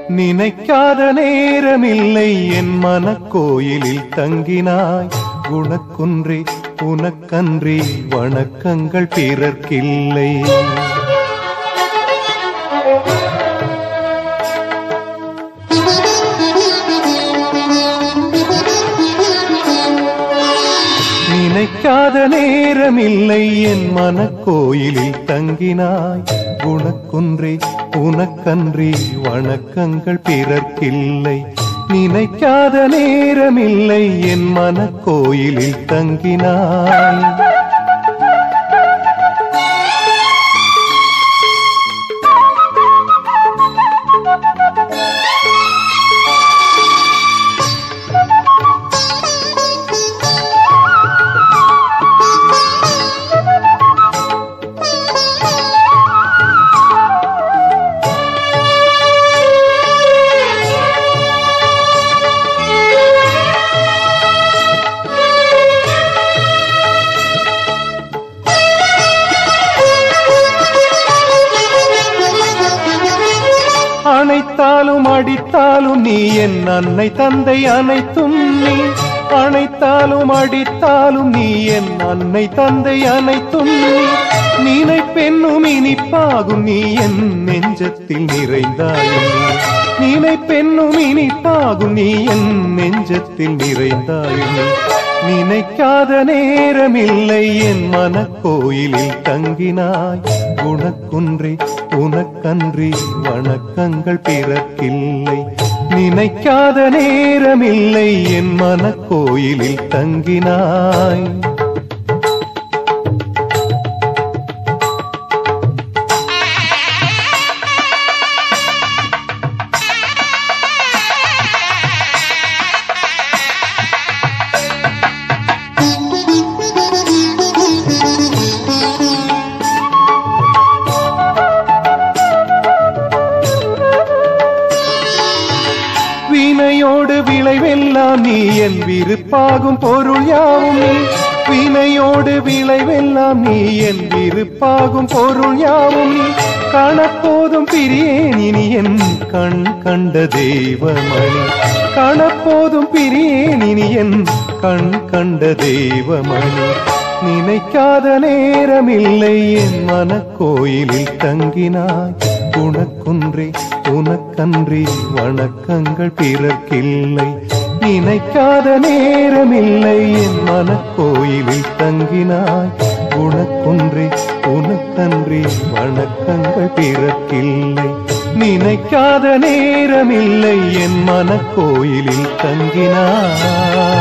நினைக்காத நேரமில்லை என் மனக்கோயிலில் தங்கினாய் குணக்குன்றே உனக்கன்றி வணக்கங்கள் பிறர்க்கில்லை நினைக்காத நேரமில்லை என் மனக்கோயிலில் தங்கினாய் குணக்குன்றே உனக்கன்றி வணக்கங்கள் பிறர்க்கில்லை நினைக்காத நேரமில்லை என் மனக்கோயிலில் தங்கினாய் அணைத்தாலும் அடித்தாலும் நீ என் அன்னை தந்தை அனைத்தும் நீ அணைத்தாலும் அடித்தாலும் நீ என் அன்னை தந்தை அனைத்தும் நீ நினைப்பெண்ணும் இனிப்பாகும் நீ என் நெஞ்சத்தில் நிறைந்தாயும் நீ நினைப்பெண்ணும் இனிப்பாகும் நீ என் நெஞ்சத்தில் நிறைந்தாயும் நீ நினைக்காத நேரமில்லை என் மனக்கோயிலில் தங்கினாய் குணக்குன்றே உனக்கன்றி வணக்கங்கள் பிறக்கில்லை நினைக்காத நேரமில்லை என் மனக்கோயிலில் தங்கினாய் வினையோடு விளைவெல்லாம் நீ என் விருப்பாகும் பொருள் யாவும் நீ வினையோடு விளைவெல்லாம் நீ என் விருப்பாகும் பொருள் யாவும் நீ காணப்போதும் பிரியேன் இனி என் கண் கண்ட தெய்வமணி காணப்போதும் பிரியேன் இனி என் கண் கண்ட தெய்வமணி நினைக்காத நேரமில்லை என் மனக்கோயிலில் தங்கினாய் உனக்குன்றே உனக்கன்றி வணக்கங்கள் பிறர்க்கில்லை நினைக்காத நேரமில்லை என் மனக்கோயிலில் தங்கினாய் உனக்குன்றே உனக்கன்றி வணக்கங்கள் பிறர்க்கில்லை நினைக்காத நேரமில்லை என் மனக்கோயிலில் தங்கினாய்